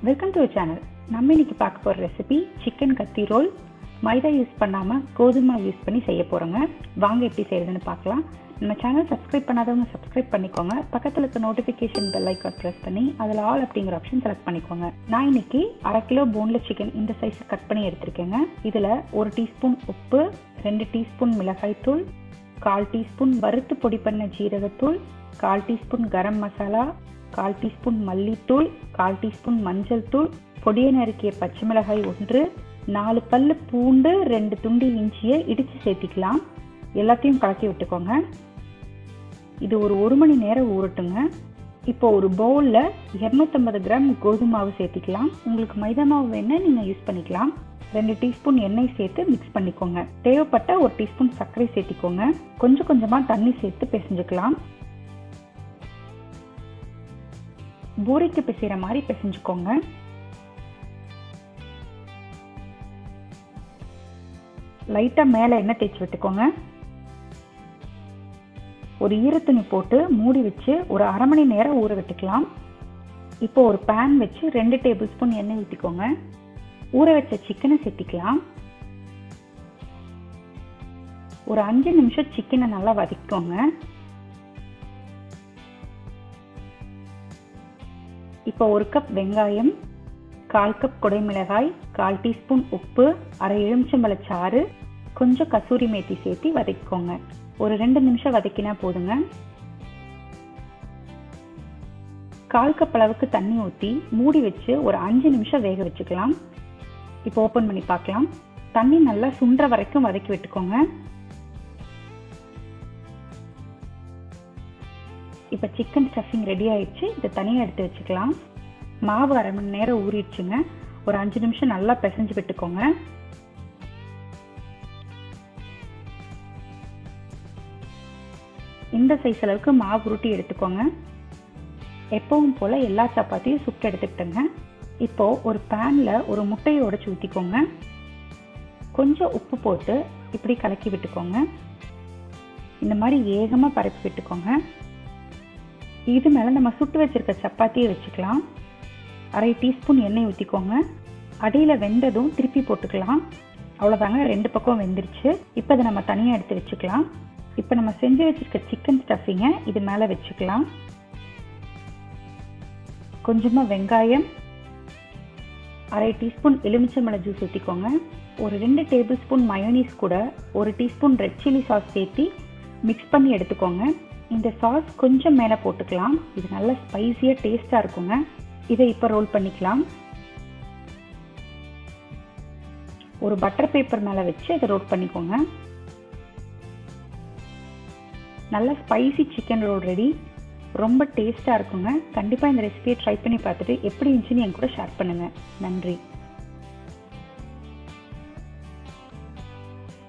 welcome to channel நம்ம இன்னைக்கு பார்க்க போகிற recipe chicken kathi roll maida use பண்ணாமல் கோதுமை யூஸ் பண்ணி செய்ய போகிறோங்க வாங்க எப்படி செய்யறதுன்னு பார்க்கலாம் நம்ம சேனல் சப்ஸ்கிரைப் பண்ணாதவங்க சப்ஸ்கிரைப் பண்ணிக்கோங்க பக்கத்தில் இருக்க நோட்டிஃபிகேஷன் பெல் ஐக்கான் ப்ரெஸ் பண்ணி அதில் ஆல் அப்படிங்கிற ஆப்ஷன் செலக்ட் பண்ணிக்கோங்க நான் இன்னைக்கு அரை கிலோ போன்லெஸ் சிக்கன் இந்த சைஸ் கட் பண்ணி எடுத்திருக்கேங்க இதில் ஒரு டீஸ்பூன் உப்பு ரெண்டு டீஸ்பூன் மிளகாய்த்தூள் கால் டீஸ்பூன் வறுத்து பொடி பண்ண ஜீரகத்தூள் கால் டீஸ்பூன் கரம் மசாலா கால் டீஸ்பூன் மல்லித்தூள் கால் டீஸ்பூன் மஞ்சள் தூள் பொடியை நறுக்கிய பச்சை மிளகாய் ஒன்று நாலு பல்லு பூண்டு ரெண்டு துண்டு இஞ்சியை இடித்து சேர்த்திக்கலாம் எல்லாத்தையும் கலக்கி விட்டுக்கோங்க இது ஒரு ஒரு மணி நேரம் ஊறட்டுங்க இப்போ ஒரு பவுலில் இரநூத்தம்பது கிராம் கோதுமை மாவு சேர்த்திக்கலாம் உங்களுக்கு மைதா மாவு வேணால் நீங்கள் யூஸ் பண்ணிக்கலாம் ரெண்டு டீஸ்பூன் எண்ணெய் சேர்த்து மிக்ஸ் பண்ணிக்கோங்க தேவைப்பட்ட ஒரு டீஸ்பூன் சர்க்கரை சேர்த்திக்கோங்க கொஞ்சம் கொஞ்சமாக தண்ணி சேர்த்து பிசைஞ்சுக்கலாம் பூரிக்கு பிசைகிற மாதிரி பிசைஞ்சுக்கோங்க லைட்டாக மேலே எண்ணெய் தேய்ச்சி விட்டுக்கோங்க ஒரு ஈரத்துணி போட்டு மூடி வச்சு ஒரு அரை மணி நேரம் ஊற விட்டுக்கலாம் இப்போ ஒரு பேன் வச்சு ரெண்டு டேபிள் ஸ்பூன் எண்ணெய் ஊற்றிக்கோங்க ஊற வச்ச சிக்கனை சேர்த்திக்கலாம் ஒரு அஞ்சு நிமிஷம் சிக்கனை நல்லா வதக்கிக்கோங்க இப்போ ஒரு கப் வெங்காயம் கால் கப் குடைமிளகாய் கால் டீஸ்பூன் உப்பு அரை எலுமிச்சம்பழச்சாறு கொஞ்சம் கசூரி மேத்தி சேர்த்து வதக்கிக்கோங்க ஒரு ரெண்டு நிமிஷம் வதக்கினா போதுங்க கால் கப் அளவுக்கு தண்ணி ஊற்றி மூடி வச்சு ஒரு அஞ்சு நிமிஷம் வேக வச்சுக்கலாம் இப்போ ஓப்பன் பண்ணி பார்க்கலாம் தண்ணி நல்லா சுண்டுற வரைக்கும் வதக்கி விட்டுக்கோங்க இப்போ சிக்கன் ஸ்டஃபிங் ரெடி ஆயிடுச்சு இதை தனியாக எடுத்து வச்சுக்கலாம் மாவு அரை மணி நேரம் ஊறிடுச்சுங்க ஒரு அஞ்சு நிமிஷம் நல்லா பிசைஞ்சு விட்டுக்கோங்க இந்த சைஸ் அளவுக்கு மாவு உருட்டி எடுத்துக்கோங்க எப்பவும் போல் எல்லா சப்பாத்தியும் சுட்டு எடுத்துக்கிட்டேங்க இப்போ ஒரு பேனில் ஒரு முட்டையை உடச்சி ஊற்றிக்கோங்க கொஞ்சம் உப்பு போட்டு இப்படி கலக்கி விட்டுக்கோங்க இந்த மாதிரி ஏகமாக பரப்பி விட்டுக்கோங்க இது மேலே நம்ம சுட்டு வச்சிருக்க சப்பாத்தியை வச்சுக்கலாம் அரை டீஸ்பூன் எண்ணெய் ஊற்றிக்கோங்க அடியில் வெந்ததும் திருப்பி போட்டுக்கலாம் அவ்வளோதாங்க ரெண்டு பக்கம் வெந்துருச்சு இப்போ இதை நம்ம தனியாக எடுத்து வச்சுக்கலாம் இப்போ நம்ம செஞ்சு வச்சுருக்க சிக்கன் ஸ்டஃபிங்கை இது மேலே வச்சுக்கலாம் கொஞ்சமாக வெங்காயம் அரை டீஸ்பூன் எலுமிச்சம்பழ ஜூஸ் ஊற்றிக்கோங்க ஒரு ரெண்டு டேபிள் ஸ்பூன் மயோனீஸ் கூட ஒரு டீஸ்பூன் ரெட் சில்லி சாஸ் சேர்த்தி மிக்ஸ் பண்ணி எடுத்துக்கோங்க இந்த சாஸ் கொஞ்சம் மேலே போட்டுக்கலாம் இது நல்ல ஸ்பைசியாக டேஸ்ட்டாக இருக்குங்க இதை இப்போ ரோல் பண்ணிக்கலாம் ஒரு பட்டர் பேப்பர் மேலே வச்சு இதை ரோல் பண்ணிக்கோங்க நல்ல ஸ்பைசி சிக்கன் ரோல் ரெடி ரொம்ப டேஸ்ட்டாக இருக்குங்க கண்டிப்பாக இந்த ரெசிபியை ட்ரை பண்ணி பார்த்துட்டு எப்படி இருந்துச்சுன்னு என் கூட ஷேர் பண்ணுங்கள் நன்றி